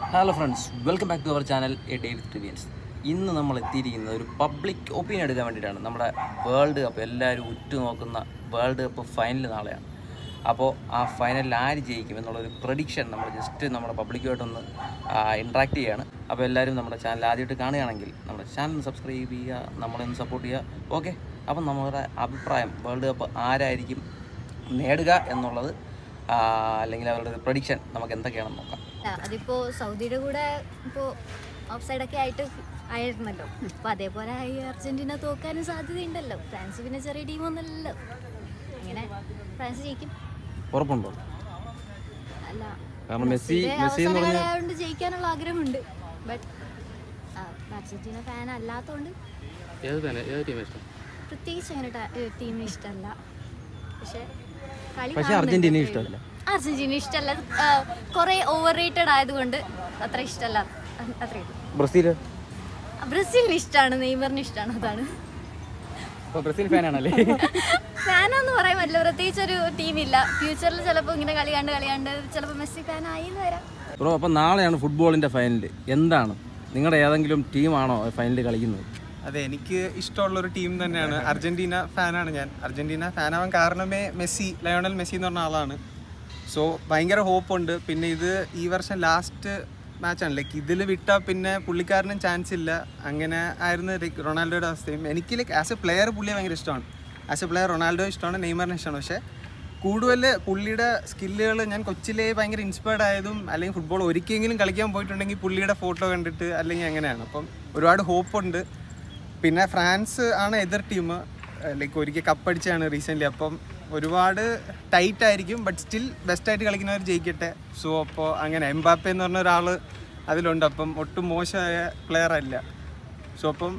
Hello friends welcome back to our channel a day with റിവ്യൻസ് ഇന്ന് നമ്മൾ എത്തിയിരിക്കുന്നത് ഒരു പബ്ലിക് ഒപ്പീനിയൻ എടുക്കാൻ വേണ്ടിയിട്ടാണ് നമ്മുടെ വേൾഡ് കപ്പ് എല്ലാവരും ഉറ്റുനോക്കുന്ന വേൾഡ് കപ്പ് ഫൈനൽ നാളെയാണ് അപ്പോൾ ആ ഫൈനലിൽ ആര് ജയിക്കും എന്നുള്ളൊരു പ്രഡിക്ഷൻ നമ്മൾ ജസ്റ്റ് നമ്മുടെ പബ്ലിക്കുമായിട്ടൊന്ന് ഇൻട്രാക്ട് ചെയ്യുകയാണ് അപ്പോൾ എല്ലാവരും നമ്മുടെ ചാനൽ ആദ്യമായിട്ട് കാണുകയാണെങ്കിൽ നമ്മുടെ ചാനൽ സബ്സ്ക്രൈബ് ചെയ്യുക നമ്മളെ ഒന്ന് സപ്പോർട്ട് ചെയ്യുക ഓക്കെ അപ്പം നമ്മുടെ അഭിപ്രായം വേൾഡ് കപ്പ് ആരായിരിക്കും നേടുക എന്നുള്ളത് ആ, അല്ലെങ്കിൽ അവരുടെ ഒരു പ്രഡിക്ഷൻ നമുക്ക് എന്തൊക്കെയാണെന്ന് നോക്കാം ആ, അതിപ്പോ സൗദിയുടെ കൂടെ ഇപ്പോ ഓഫ് സൈഡൊക്കെ ആയിട്ട് ആയിരുന്നല്ലോ അപ്പൊ അതേപോലെ ആയി അർജന്റീന തോക്കാനും സാധ്യതയുണ്ടല്ലോ ഫ്രാൻസ് പിന്നെ ചെറിയ ടീമൊന്നുമല്ലല്ലോ അങ്ങനെ ഫ്രാൻസ് ജയിക്കും ഉറപ്പുണ്ടോ അല്ല കാരണം മെസ്സി മെസ്സിയുടെ മെസ്സി എന്ന് അവസാന പറഞ്ഞ കാലമായതുകൊണ്ട് ജയിക്കാനുള്ള ആഗ്രഹമുണ്ട് ബട്ട് അർജന്റീന ഫാൻ അല്ലാത്തതുകൊണ്ട് ഏത് ഫാൻ ഏത് ടീം ഇഷ്ടം പ്രത്യേകിച്ച് അങ്ങനെ ടീമിന് ഇഷ്ടമല്ല പക്ഷെ കളി പക്ഷെ കാണുന്നുണ്ട് അർജന്റീന അത്രേ ഇഷ്ടമല്ല ഉള്ളൂ. അർജന്റീന ഇഷ്ടമല്ല കുറെ ഓവർ റേറ്റഡ് ആയതുകൊണ്ട് അത്ര ഇഷ്ടമല്ല അത്രേ ഉള്ളൂ ബ്രസീൽ ബ്രസീലിന് ഇഷ്ടമാണ് നെയ്മറിന് ഇഷ്ടമാണ് അതാണ് അപ്പോൾ ബ്രസീൽ ഫാനാണല്ലേ ഫാനാന്ന് പറയാൻ പറ്റില്ല പ്രത്യേകിച്ച് ഒരു ടീമില്ല ഫ്യൂച്ചറിൽ ചിലപ്പോൾ ഇങ്ങനെ കളി കണ്ട് കളി കണ്ട് ചിലപ്പോൾ മെസ്സി ഫാൻ ആയി എന്ന് വരാം ബ്രോ അപ്പം നാളെയാണ് ഫുട്ബോളിൻ്റെ ഫൈനൽ എന്താണ് നിങ്ങളുടെ ഏതെങ്കിലും ടീമാണോ ഫൈനലിൽ കളിക്കുന്നത് അതെ എനിക്ക് ഇഷ്ടമുള്ള ഒരു ടീം തന്നെയാണ് അർജന്റീന ഫാനാണ് ഞാൻ അർജന്റീന ഫാനാവാൻ കാരണമേ മെസ്സി ലയോണൽ മെസ്സി എന്ന് പറഞ്ഞ ആളാണ് സോ ഭയങ്കര ഹോപ്പുണ്ട് പിന്നെ ഇത് ഈ വർഷം ലാസ്റ്റ് മാച്ചാണ് ലൈക്ക് ഇതിൽ വിട്ടാൽ പിന്നെ പുള്ളിക്കാരനും ചാൻസ് ഇല്ല അങ്ങനെ ആയിരുന്നു ലൈക്ക് റൊണാൾഡോയുടെ അവസ്ഥയും എനിക്ക് ലൈക്ക് ആസ് എ പ്ലെയർ പുള്ളിയെ ഭയങ്കര ഇഷ്ടമാണ് ആസ് എ പ്ലെയർ റൊണാൾഡോ ഇഷ്ടമാണ് നെയ്മറിനെ ഇഷ്ടമാണ് പക്ഷേ കൂടുതൽ പുള്ളിയുടെ സ്കില്ലുകൾ ഞാൻ കൊച്ചിലേ ഭയങ്കര ഇൻസ്പയർഡ് ആയതും അല്ലെങ്കിൽ ഫുട്ബോൾ ഒരിക്കലെങ്കിലും കളിക്കാൻ പോയിട്ടുണ്ടെങ്കിൽ പുള്ളിയുടെ ഫോട്ടോ കണ്ടിട്ട് അല്ലെങ്കിൽ അങ്ങനെയാണ് അപ്പം ഒരുപാട് ഹോപ്പുണ്ട് പിന്നെ ഫ്രാൻസ് ആണ് എതിർ ടീം ലൈക്ക് ഒരിക്കൽ കപ്പടിച്ചാണ് റീസെൻ്റ്ലി അപ്പം ഒരുപാട് ടൈറ്റ് ആയിരിക്കും ബട്ട് സ്റ്റിൽ ബെസ്റ്റായിട്ട് കളിക്കുന്നവർ ജയിക്കട്ടെ സോ അപ്പോൾ അങ്ങനെ എംബാപ്പെ എന്ന് പറഞ്ഞ ഒരാൾ അതിലുണ്ട് അപ്പം ഒട്ടും മോശമായ പ്ലെയർ അല്ല സോ അപ്പം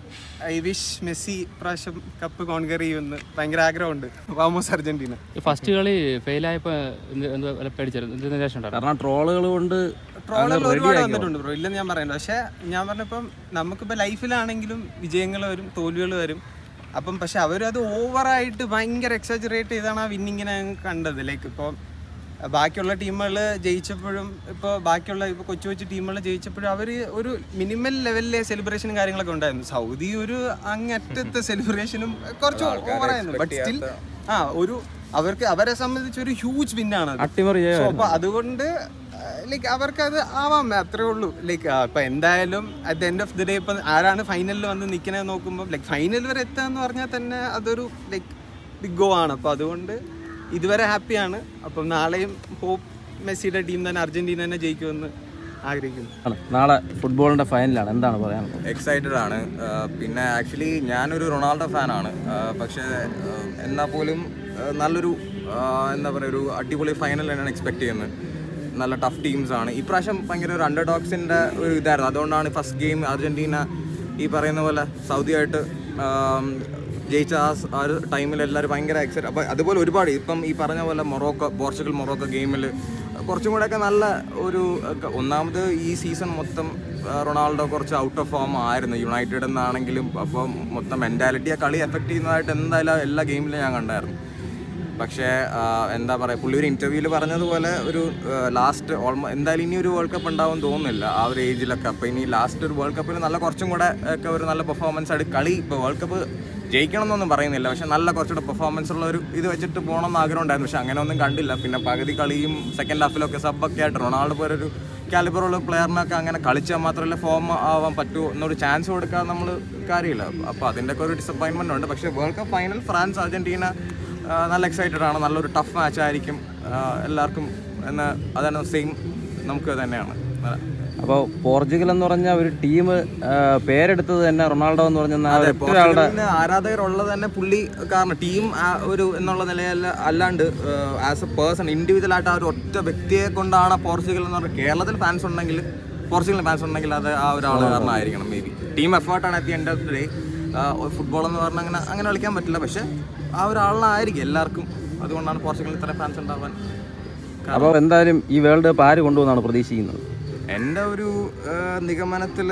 ഐ വിഷ് മെസ്സി പ്രാവശ്യം കപ്പ് കോൺകർ ചെയ്യുമെന്ന് ഭയങ്കര ആഗ്രഹമുണ്ട് വാമോസ് അർജന്റീന ഫസ്റ്റ് കളി ഫെയിലായപ്പോൾ എന്ത് വല്ല പേടിച്ചായിരുന്നു എന്ത് നിരാശ ഉണ്ടായിരുന്നു കാരണം ട്രോളുകൾ കൊണ്ട് ട്രോളുകൾ ഒരുപാട് വന്നിട്ടുണ്ട് ബ്രോ ഇല്ലെന്ന് ഞാൻ പറയുന്നത് പക്ഷേ ഞാൻ പറഞ്ഞപ്പം നമുക്കിപ്പോൾ ലൈഫിലാണെങ്കിലും വിജയങ്ങൾ വരും തോൽവികൾ വരും അപ്പം പക്ഷെ അവരത് ഓവറായിട്ട് ഭയങ്കര എക്സാജറേറ്റ് ചെയ്താണ് ആ വിന്നിങ്ങിനെ കണ്ടത് ലൈക്ക് ഇപ്പോൾ ബാക്കിയുള്ള ടീമുകൾ ജയിച്ചപ്പോഴും ഇപ്പോൾ ബാക്കിയുള്ള ഇപ്പോൾ കൊച്ചു കൊച്ചു ടീമുകൾ ജയിച്ചപ്പോഴും അവർ ഒരു മിനിമൽ ലെവലിലെ സെലിബ്രേഷനും കാര്യങ്ങളൊക്കെ ഉണ്ടായിരുന്നു സൗദി ഒരു അങ്ങറ്റത്തെ സെലിബ്രേഷനും കുറച്ച് ഓവറായിരുന്നു ബട്ട് സ്റ്റിൽ ആ ഒരു അവർക്ക് അവരെ സംബന്ധിച്ച് ഒരു ഹ്യൂജ് വിന്നാണ് അട്ടിമറി സോ അപ്പൊ അതുകൊണ്ട് ലൈക്ക് അവർക്ക് അത് ആവാം അത്രേ ഉള്ളൂ ലൈക്ക് ഇപ്പൊ എന്തായാലും at the end of the day ഇപ്പൊ ആരാണ് ഫൈനലിൽ വന്ന് നിൽക്കണത് നോക്കുമ്പോൾ ലൈക്ക് ഫൈനൽ വരെ എത്തുക എന്ന് പറഞ്ഞാൽ തന്നെ അതൊരു ലൈക്ക് ബിഗ് ഗോ ആണ് അപ്പോൾ അതുകൊണ്ട് ഇതുവരെ ഹാപ്പിയാണ് അപ്പം നാളെയും ഹോപ്പ് മെസ്സിയുടെ ടീം തന്നെ അർജന്റീന തന്നെ ജയിക്കുമെന്ന് ആഗ്രഹിക്കുന്നു ആണ് നാളെ ഫുട്ബോളിൻ്റെ ഫൈനലാണ് എന്താണ് പറയാനുള്ളത് എക്സൈറ്റഡ് ആണ് ആ, പിന്നെ ആക്ച്വലി ഞാനൊരു റൊണാൾഡോ ഫാനാണ് ആ, പക്ഷേ ആ, എന്നാൽ പോലും ആ, നല്ലൊരു ആ, എന്താ പറയുക ഒരു അടിപൊളി ഫൈനൽ തന്നെയാണ് എക്സ്പെക്ട് ചെയ്യുന്നത് നല്ല ടഫ് ടീംസ് ആണ് ഇപ്രാവശ്യം ഭയങ്കര ഒരു അണ്ടർ ഡോഗ്സിൻ്റെ ഒരു ഇതായിരുന്നു അതുകൊണ്ടാണ് ഫസ്റ്റ് ഗെയിം അർജൻറ്റീന ഈ പറയുന്ന പോലെ സൗദിയായിട്ട് ആം, ജയിച്ച ആ സ് ആ ഒരു ടൈമിൽ എല്ലാവരും ഭയങ്കര എക്സൈറ്റ് അപ്പോൾ അതുപോലെ ഒരുപാട് ഇപ്പം ഈ പറഞ്ഞ പോലെ മൊറോക്കോ പോർച്ചുഗൽ മൊറോക്കോ ഗെയിമിൽ കുറച്ചും കൂടെയൊക്കെ നല്ല ഒരു ഒക്കെ ഒന്നാമത് ഈ സീസൺ മൊത്തം ആ, റൊണാൾഡോ കുറച്ച് ഔട്ട് ഓഫ് ഫോം ആയിരുന്നു യുണൈറ്റഡ് എന്നാണെങ്കിലും അപ്പോൾ മൊത്തം മെൻറ്റാലിറ്റി ആ കളി എഫക്റ്റ് ചെയ്യുന്നതായിട്ട് എന്തായാലും എല്ലാ ഗെയിമിലും ഞാൻ കണ്ടായിരുന്നു പക്ഷേ ആ, എന്താ പറയുക പുള്ളി ഒരു ഇൻ്റർവ്യൂവിൽ പറഞ്ഞതുപോലെ ഒരു ലാസ്റ്റ് ഓൾമോ എന്തായാലും ഇനി ഒരു വേൾഡ് കപ്പ് ഉണ്ടാവും തോന്നുന്നില്ല ആ ഒരു ഏജിലൊക്കെ അപ്പോൾ ഇനി ലാസ്റ്റ് ഒരു വേൾഡ് കപ്പിൽ നല്ല കുറച്ചും കൂടെ ഒക്കെ ഒരു നല്ല പെർഫോമൻസ് ആയിട്ട് കളി ഇപ്പോൾ വേൾഡ് കപ്പ് ജയിക്കണം എന്നൊന്നും പറയുന്നില്ല പക്ഷെ നല്ല കുറച്ചുകൂടെ പെർഫോമൻസ് ഉള്ള ഒരു ഇത് വെച്ചിട്ട് പോകണം എന്ന് ആഗ്രഹം ഉണ്ടായിരുന്നു പക്ഷെ അങ്ങനെ ഒന്നും കണ്ടില്ല പിന്നെ പകുതി കളിയും സെക്കൻഡ് ഹാഫിലൊക്കെ സബ്ബൊക്കെ ആയിട്ട് റൊണാൾഡോ പോലെ ഒരു കാലിബറുള്ള പ്ലെയറിനൊക്കെ അങ്ങനെ കളിച്ചാൽ മാത്രമല്ല ഫോം ആവാൻ പറ്റുമോ എന്നൊരു ചാൻസ് കൊടുക്കാൻ നമ്മൾ കാര്യമില്ല അപ്പോൾ അതിൻ്റെ ഒക്കെ ഒരു ഡിസപ്പോയിൻമെൻ്റ് ഉണ്ട് പക്ഷേ world cup final France Argentina ആ, നല്ല എക്സൈറ്റഡ് ആണ് നല്ലൊരു ടഫ് മാച്ച് ആയിരിക്കും ആ, എല്ലാവർക്കും എന്ന് അതാണ് സെയിം നമുക്ക് തന്നെയാണ് അതെ. അപ്പോൾ പോർച്ചുഗൽ എന്ന് പറഞ്ഞ ഒരു ടീം പേരെടുത്തത് തന്നെ റൊണാൾഡോ എന്ന് പറഞ്ഞ ആ അതെ, ഒറ്റ ഒരാളുടെ പോർച്ചുഗലിന് ആരാധകരുള്ളത് തന്നെ പുള്ളി കാരണം ടീം ഒരു എന്നുള്ള നിലയിൽ അല്ലാണ്ട് ആസ് എ പേഴ്സൺ ഇൻഡിവിജ്വൽ ആയിട്ട് ആ ഒരു ഒറ്റ വ്യക്തിയെ കൊണ്ടാണ് പോർച്ചുഗൽ എന്ന് പറഞ്ഞാൽ കേരളത്തിൽ ഫാൻസ് ഉണ്ടെങ്കിൽ പോർച്ചുഗലിന് ഫാൻസ് ഉണ്ടെങ്കിൽ അത് ആ ഒരാൾ കാരണമായിരിക്കണം മേ ബി ടീം എഫേർട്ടാണ് at the end of the day football എന്ന് പറഞ്ഞാൽ അങ്ങനെ അങ്ങനെ കളിക്കാൻ പറ്റില്ല പക്ഷെ ആ ഒരാളായിരിക്കും എല്ലാവർക്കും അതുകൊണ്ടാണ് പോർച്ചുഗലിൽ ഇത്ര ഫാൻസ് ഉണ്ടാവാൻ അപ്പോൾ എന്തായാലും ഈ വേൾഡ് കപ്പ് ആര് കൊണ്ടുപോകുന്നതാണ് പ്രതീക്ഷിക്കുന്നത് എൻ്റെ ഒരു നിഗമനത്തിൽ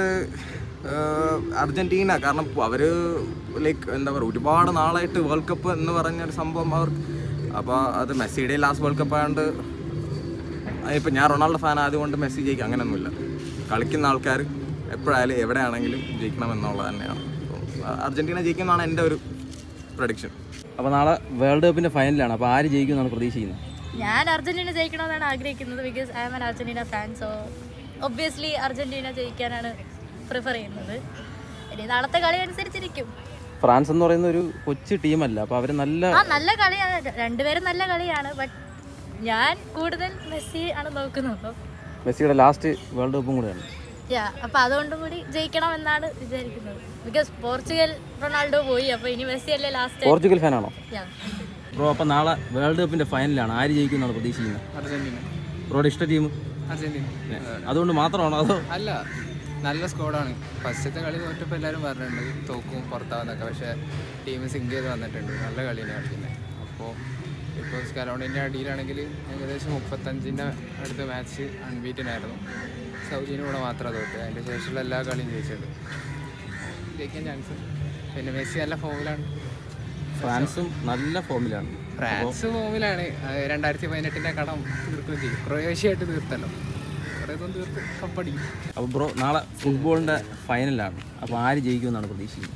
അർജൻറ്റീന കാരണം അവർ ലൈക്ക് എന്താ പറയുക ഒരുപാട് നാളായിട്ട് വേൾഡ് കപ്പ് എന്ന് പറഞ്ഞൊരു സംഭവം അവർ അപ്പോൾ അത് മെസ്സിയുടെ ലാസ്റ്റ് വേൾഡ് കപ്പ് ആയതുകൊണ്ട് ഇപ്പം ഞാൻ റൊണാൾഡോ ഫാൻ ആയതുകൊണ്ട് മെസ്സി ജയിക്കും അങ്ങനെയൊന്നുമില്ല കളിക്കുന്ന ആൾക്കാർ എപ്പോഴായാലും എവിടെയാണെങ്കിലും ജയിക്കണം എന്നുള്ളത് തന്നെയാണ് അപ്പം അർജൻറ്റീന ജയിക്കുന്നതാണ് എൻ്റെ ഒരു പ്രഡിക്ഷൻ അപ്പോൾ നാളെ വേൾഡ് കപ്പിൻ്റെ ഫൈനലാണ് അപ്പോൾ ആര് ജയിക്കും എന്നാണ് പ്രതീക്ഷിക്കുന്നത് ഞാൻ അർജന്റീന ജയിക്കണമെന്നാണ് ആഗ്രഹിക്കുന്നത് because I am an Argentina fan so obviously Argentina ജയിക്കാനാണ് പ്രിഫർ ചെയ്യുന്നത് ഇനി നാളത്തെ കളി അനുസരിച്ചിരിക്കും ഫ്രാൻസ് എന്ന് പറയുന്ന ഒരു കൊച്ചു ടീമല്ല അപ്പോൾ അവർ നല്ല ആ നല്ല കളിയാണ് രണ്ടുപേരും നല്ല കളിയാണ് ബട്ട് ഞാൻ കൂടുതൽ മെസ്സി ആണ് നോക്കുന്നത് അപ്പം മെസ്സിയുടെ ലാസ്റ്റ് വേൾഡ് കപ്പും കൂടെയാണ് യാ അപ്പം അതുകൊണ്ടും കൂടി ജയിക്കണം എന്നാണ് വിചാരിക്കുന്നത് ബിക്കോസ് പോർച്ചുഗൽ റൊണാൾഡോ പോയി അപ്പോൾ ഇനി മെസ്സി അല്ലേ ലാസ്റ്റ് പോർച്ചുഗൽ ഫാനാണോ യാ ബ്രോ അപ്പോൾ നാളെ വേൾഡ് കപ്പിൻ്റെ ഫൈനലാണ് ആര് ജയിക്കും എന്നാണ് പ്രതീക്ഷിക്കുന്നത് അർജന്റീന ബ്രോയുടെ ഇഷ്ട ടീം അർജന്റീന അതുകൊണ്ട് മാത്രമാണോ അതോ അല്ല നല്ല സ്കോഡാണ് ഫസ്റ്റത്തെ കളി തോറ്റപ്പോൾ എല്ലാവരും പറഞ്ഞിട്ടുണ്ട് തോക്കും പുറത്താവുന്നൊക്കെ പക്ഷേ ടീം സിങ്ക് ചെയ്ത് വന്നിട്ടുണ്ട് നല്ല കളിയാണ് കളിക്കുന്നത് അപ്പോൾ ഇപ്പോൾ സ്കലോണിൻ്റെ അടിയിലാണെങ്കിൽ ഏകദേശം മുപ്പത്തഞ്ചിൻ്റെ അടുത്ത മാച്ച് അൺബീറ്റൻ ആയിരുന്നു സൗദിയുടെ കൂടെ മാത്രമേ തോറ്റ് അതിൻ്റെ ശേഷമുള്ള എല്ലാ കളിയും ജയിച്ചിട്ടുണ്ട് ജയിക്കാൻ ചാൻസ് പിന്നെ മെസ്സി നല്ല ഫോമിലാണ് ഫ്രാൻസും നല്ല ഫോമിലാണ് ഫ്രാൻസ് ഫോമിലാണ് രണ്ടായിരത്തി പതിനെട്ടിൻ്റെ കടം തീർക്കുകയും ചെയ്യും ക്രൊയേഷ്യയായിട്ട് തീർത്തല്ലോ കുറേ ദിവസം തീർത്ത് കപ്പടിക്കും അപ്പോൾ ബ്രോ നാളെ ഫുട്ബോളിൻ്റെ ഫൈനലാണ് അപ്പോൾ ആര് ജയിക്കും എന്നാണ് പ്രതീക്ഷിക്കുന്നത്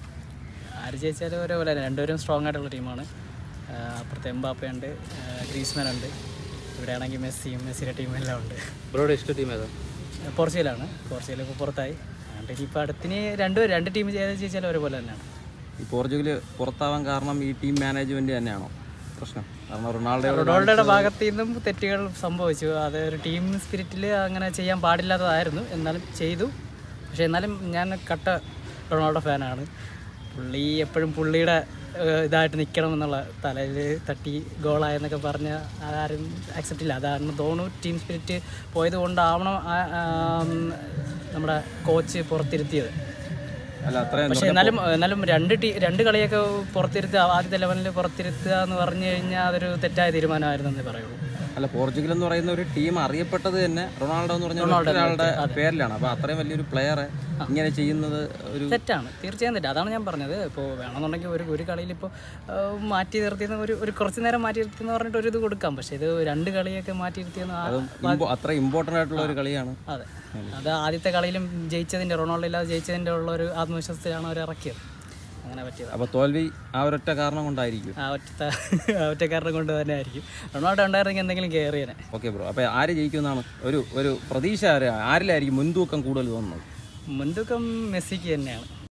ആര് ജയിച്ചാലും ഒരേപോലെ രണ്ടുപേരും സ്ട്രോങ് ആയിട്ടുള്ള ടീമാണ് അപ്പുറത്ത് എംബാപ്പയുണ്ട് ഗ്രീസ്മാൻ ഉണ്ട് ഇവിടെ ആണെങ്കിൽ മെസ്സിയും മെസ്സിയുടെ ടീമും എല്ലാം ഉണ്ട് ബ്രോയുടെ ഇഷ്ട ടീം ഏതാ പോർച്ചുഗലാണ് പോർച്ചുഗൽ ഇപ്പോൾ പുറത്തായി അതുകൊണ്ട് ഇനിയിപ്പോൾ അടുത്തിന് രണ്ട് രണ്ട് ടീം ചെയ്ത് ജയിച്ചാലും ഒരുപോലെ തന്നെയാണ് ഈ പോർച്ചുഗൽ പുറത്താവാൻ കാരണം ഈ ടീം മാനേജ്മെൻറ്റ് തന്നെയാണോ പ്രശ്നം കാരണം റൊണാൾഡോ റൊണാൾഡോയുടെ ഭാഗത്തു നിന്നും തെറ്റുകൾ സംഭവിച്ചു അത് ഒരു ടീം സ്പിരിറ്റിൽ അങ്ങനെ ചെയ്യാൻ പാടില്ലാത്തതായിരുന്നു എന്നാലും ചെയ്തു പക്ഷേ എന്നാലും ഞാൻ കട്ട റൊണാൾഡോ ഫാനാണ് പുള്ളി എപ്പോഴും പുള്ളിയുടെ ഏഹ്, ഇതായിട്ട് നിൽക്കണം എന്നുള്ള തലയിൽ തട്ടി ഗോളായെന്നൊക്കെ പറഞ്ഞ് ആരും അക്സെപ്റ്റ് ഇല്ല അതാണ് തോന്നുന്നു ടീം സ്പിരിറ്റ് പോയത് കൊണ്ടാവണം ആ- ആം, നമ്മുടെ കോച്ച് പുറത്തിരുത്തിയത് അല്ല അത്രയും പക്ഷേ എന്നാലും എന്നാലും രണ്ട് ടീ രണ്ട് കളിയൊക്കെ പുറത്തിരുത്തുക ആദ്യത്തെ ലെവലിൽ പുറത്തിരുത്തുക എന്ന് പറഞ്ഞു കഴിഞ്ഞാൽ അതൊരു തെറ്റായ തീരുമാനമായിരുന്നു എന്നേ പറയുള്ളൂ അല്ല പോർച്ചുഗൽ എന്ന് പറയുന്ന ഒരു ടീം അറിയപ്പെട്ടത് തന്നെ റൊണാൾഡോ എന്ന് പറഞ്ഞ ഒരാളുടെ പേരിലാണ് അപ്പോൾ അത്രയും വലിയൊരു പ്ലെയറെ ഇങ്ങനെ ചെയ്യുന്നത് ഒരു തെറ്റാണ് തീർച്ചയായും തെറ്റ് അതാണ് ഞാൻ പറഞ്ഞത് ഇപ്പോൾ വേണമെന്നുണ്ടെങ്കിൽ ഒരു ഒരു കളിയിൽ ഇപ്പോൾ മാറ്റി നിർത്തിയെന്ന് ഒരു ഒരു കുറച്ച് നേരം മാറ്റി നിർത്തിയെന്ന് പറഞ്ഞിട്ട് ഒരു ഇത് കൊടുക്കാം പക്ഷേ ഇത് രണ്ട് കളിയൊക്കെ മാറ്റി നിർത്തിയെന്ന് ആ- ഇമ്പോ- അത്ര ഇമ്പോർട്ടൻ്റ് ആയിട്ടുള്ള ഒരു കളിയാണ് അതെ അത് ആദ്യത്തെ കളിയിലും ജയിച്ചതിൻ്റെ റൊണാൾഡോ ഇല്ലാതെ ജയിച്ചതിൻ്റെ ഉള്ള ഒരു ആത്മവിശ്വാസത്തിലാണ് അവർ ഇറക്കിയത് അങ്ങനെ പറ്റിയത് അപ്പോൾ തോൽവി ആ ഒരൊറ്റ കാരണം കൊണ്ടായിരിക്കും ആ ഒറ്റ ആ ഒറ്റ കാരണം കൊണ്ട് തന്നെ ആയിരിക്കും റൊണാൾഡോ ഉണ്ടായിരുന്നെങ്കിൽ എന്തെങ്കിലും കയറിയനെ ഓക്കെ ബ്രോ അപ്പോൾ ആര് ജയിക്കുമെന്നാണ് ഒരു ഒരു പ്രതീക്ഷ ആര് ആരിലായിരിക്കും മുൻതൂക്കം കൂടുതൽ തോന്നുന്നത് മുൻതൂക്കം മെസ്സിക്ക് തന്നെയാണ്